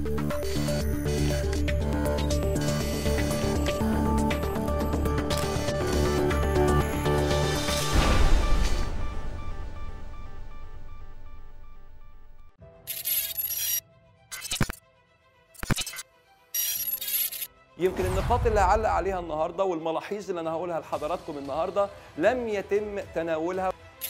يمكن النقاط اللي هعلق عليها النهارده والملاحظ اللي انا هقولها لحضراتكم النهارده لم يتم تناولها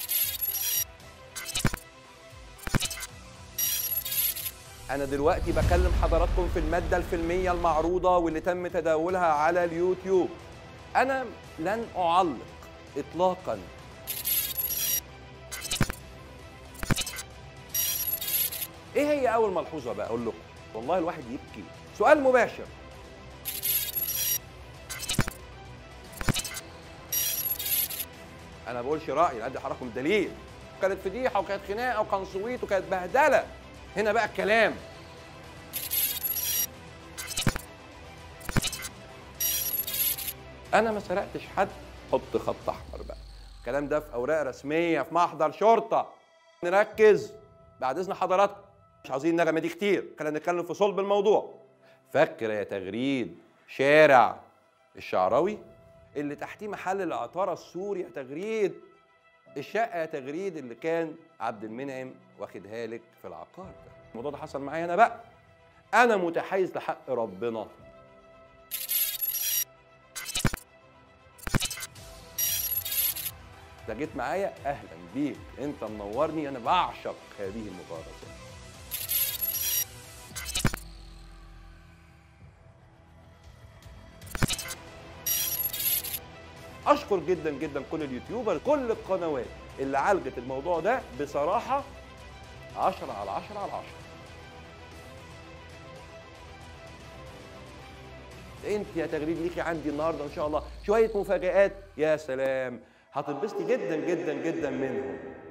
انا دلوقتي بكلم حضراتكم في الماده الفيلميه المعروضه واللي تم تداولها على اليوتيوب انا لن اعلق اطلاقا ايه هي اول ملحوظه بقى اقول لكم والله الواحد يبكي سؤال مباشر انا ما بقولش رايي انا ادي حضراتكم دليل كانت فضيحه وكانت خناقه وكان صويت وكانت بهدله هنا بقى الكلام انا ما سرقتش حد حط خط احمر بقى الكلام ده في اوراق رسميه في محضر شرطه نركز بعد اذن حضراتكم مش عاوزين النغمه دي كتير خلينا نتكلم في صلب الموضوع فاكر يا تغريد شارع الشعراوي اللي تحتيه محل العطاره السوري يا تغريد الشقه يا تغريد اللي كان عبد المنعم واخدها لك في العقار ده الموضوع ده حصل معايا انا بقى انا متحيز لحق ربنا ده جيت معايا اهلا بيك انت منورني انا بعشق هذه المبارزه اشكر جدا جدا كل اليوتيوبر كل القنوات اللي عالجت الموضوع ده بصراحه 10 على 10 على 10 انت يا تغريد ليكي عندي النهارده ان شاء الله شويه مفاجآت يا سلام هتنبسطي جدا جدا جدا منهم